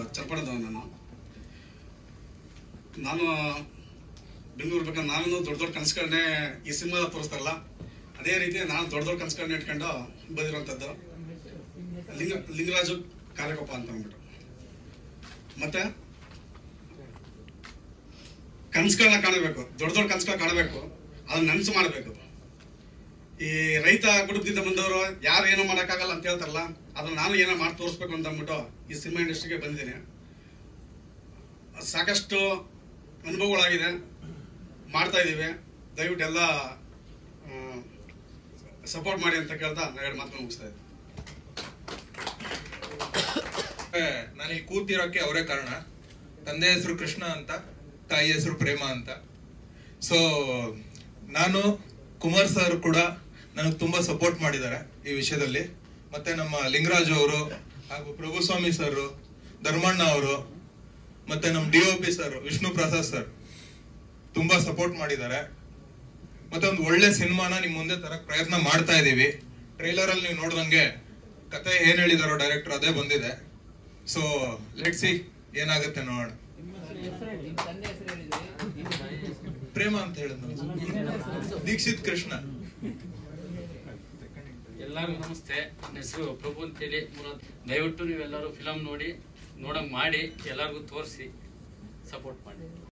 ಚರ್ಪಡದವ ನಾನು ನಾನು ಬೆಂಗಳೂರು ಬೇಕಾದ್ರೆ ನಾನು ದೊಡ್ಡ ದೊಡ್ಡ ಕನಸುಗಳನ್ನೇ ಈ ಸಿನಿಮಾ ತೋರಿಸ್ತಾರಲ್ಲ ಅದೇ ರೀತಿ ನಾನು ದೊಡ್ಡ ದೊಡ್ಡ ಕನಸುಗಳನ್ನ ಇಟ್ಕೊಂಡು ಬಂದಿರುವಂಥದ್ದು ಲಿಂಗ ಲಿಂಗರಾಜು ಕಾರ್ಯಕೊಪ್ಪ ಅಂತ ಅಂದ್ಬಿಟ್ಟು ಮತ್ತೆ ಕನಸುಗಳನ್ನ ಕಾಣಬೇಕು ದೊಡ್ಡ ದೊಡ್ಡ ಕನಸುಗಳನ್ನ ಕಾಣಬೇಕು ಅದನ್ನ ನನಸು ಮಾಡಬೇಕು ಈ ರೈತ ಕುಟುಂಬದಿಂದ ಬಂದವರು ಯಾರು ಏನೋ ಮಾಡೋಕ್ಕಾಗಲ್ಲ ಅಂತ ಹೇಳ್ತಾರಲ್ಲ ಅದನ್ನ ನಾನು ಏನೋ ಮಾಡಿ ತೋರಿಸ್ಬೇಕು ಅಂತ ಅಂದ್ಬಿಟ್ಟು ಈ ಸಿನಿಮಾ ಇಂಡಸ್ಟ್ರಿಗೆ ಬಂದಿದ್ದೀನಿ ಸಾಕಷ್ಟು ಅನುಭವಗಳಾಗಿದೆ ಮಾಡ್ತಾ ಇದ್ದೀವಿ ದಯವಿಟ್ಟು ಎಲ್ಲ ಸಪೋರ್ಟ್ ಮಾಡಿ ಅಂತ ಕೇಳ್ತಾ ನಾನು ಎರಡು ಮಾತನ್ನು ಮುಗಿಸ್ತಾ ಇದ್ದೀನಿ ನಾನು ಇಲ್ಲಿ ಕೂತಿರೋಕೆ ಅವರೇ ಕಾರಣ ತಂದೆ ಹೆಸರು ಕೃಷ್ಣ ಅಂತ ತಾಯಿ ಹೆಸರು ಪ್ರೇಮ ಅಂತ ಸೊ ನಾನು ಕುಮಾರ್ ಸರ್ ಕೂಡ ನನಗೆ ತುಂಬಾ ಸಪೋರ್ಟ್ ಮಾಡಿದ್ದಾರೆ ಈ ವಿಷಯದಲ್ಲಿ ಮತ್ತೆ ನಮ್ಮ ಲಿಂಗರಾಜ್ ಅವರು ಹಾಗೂ ಪ್ರಭುಸ್ವಾಮಿ ಸರ್ ಧರ್ಮಣ್ಣ ಅವರು ಮತ್ತೆ ನಮ್ಮ D O P sir Vishnu Prasad sir ತುಂಬಾ ಸಪೋರ್ಟ್ ಮಾಡಿದ್ದಾರೆ ಮತ್ತೆ ಒಂದು ಒಳ್ಳೆ ಸಿನಿಮಾನ ನಿಮ್ ಮುಂದೆ ತರಕ್ ಪ್ರಯತ್ನ ಮಾಡ್ತಾ ಇದೀವಿ ಟ್ರೈಲರ್ ಅಲ್ಲಿ ನೀವು ನೋಡ್ದಂಗೆ ಕತೆ ಏನ್ ಹೇಳಿದಾರೋ ಡೈರೆಕ್ಟರ್ ಅದೇ ಬಂದಿದೆ ಸೊ ಲೆಟ್ ಸಿ ಏನಾಗುತ್ತೆ ನೋಡೋಣ ಪ್ರೇಮ ಅಂತ ಹೇಳಿದ್ ದೀಕ್ಷಿತ್ ಕೃಷ್ಣ ಎಲ್ಲರಿಗೂ ನಮಸ್ತೆ ನನ್ನ ಹೆಸರು ಪ್ರಭು ಅಂತೇಳಿ ಮುರಾದ್ ದಯವಿಟ್ಟು ನೀವೆಲ್ಲರೂ ಫಿಲಮ್ ನೋಡಿ ನೋಡಂಗ್ ಮಾಡಿ ಎಲ್ಲರಿಗೂ ತೋರಿಸಿ ಸಪೋರ್ಟ್ ಮಾಡಿ